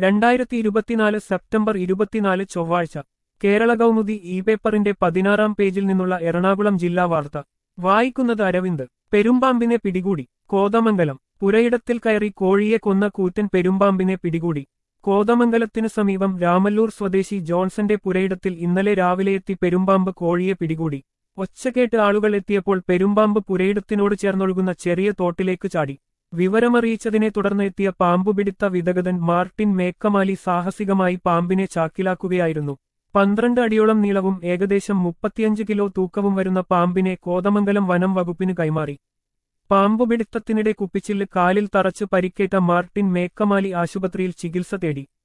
രണ്ടായിരത്തി ഇരുപത്തിനാല് സെപ്റ്റംബർ ഇരുപത്തിനാല് ചൊവ്വാഴ്ച കേരള കൗമുദി ഇ പേപ്പറിന്റെ പതിനാറാം പേജിൽ നിന്നുള്ള എറണാകുളം ജില്ലാ വാർത്ത വായിക്കുന്നത് അരവിന്ദ് പെരുമ്പാമ്പിനെ പിടികൂടി കോതമംഗലം പുരയിടത്തിൽ കയറി കോഴിയെ കൊന്ന കൂറ്റൻ പെരുമ്പാമ്പിനെ പിടികൂടി കോതമംഗലത്തിനു സമീപം രാമല്ലൂർ സ്വദേശി ജോൺസന്റെ പുരയിടത്തിൽ ഇന്നലെ രാവിലെ എത്തി പെരുമ്പാമ്പ് കോഴിയെ പിടികൂടി ഒച്ചകേട്ട് ആളുകൾ എത്തിയപ്പോൾ പെരുമ്പാമ്പ് പുരയിടത്തിനോട് ചേർന്നൊഴുകുന്ന ചെറിയ തോട്ടിലേക്ക് ചാടി വിവരമറിയിച്ചതിനെ തുടർന്ന് എത്തിയ പാമ്പുപിടുത്ത വിദഗ്ധൻ മാർട്ടിൻ മേക്കമാലി സാഹസികമായി പാമ്പിനെ ചാക്കിലാക്കുകയായിരുന്നു പന്ത്രണ്ട് അടിയോളം നീളവും ഏകദേശം മുപ്പത്തിയഞ്ച് കിലോ തൂക്കവും വരുന്ന പാമ്പിനെ കോതമംഗലം വനം വകുപ്പിന് കൈമാറി പാമ്പുപിടുത്തത്തിനിടെ കുപ്പിച്ചില്ല് കാലിൽ തറച്ച് പരിക്കേറ്റ മാർട്ടിൻ മേക്കമാലി ആശുപത്രിയിൽ ചികിത്സ തേടി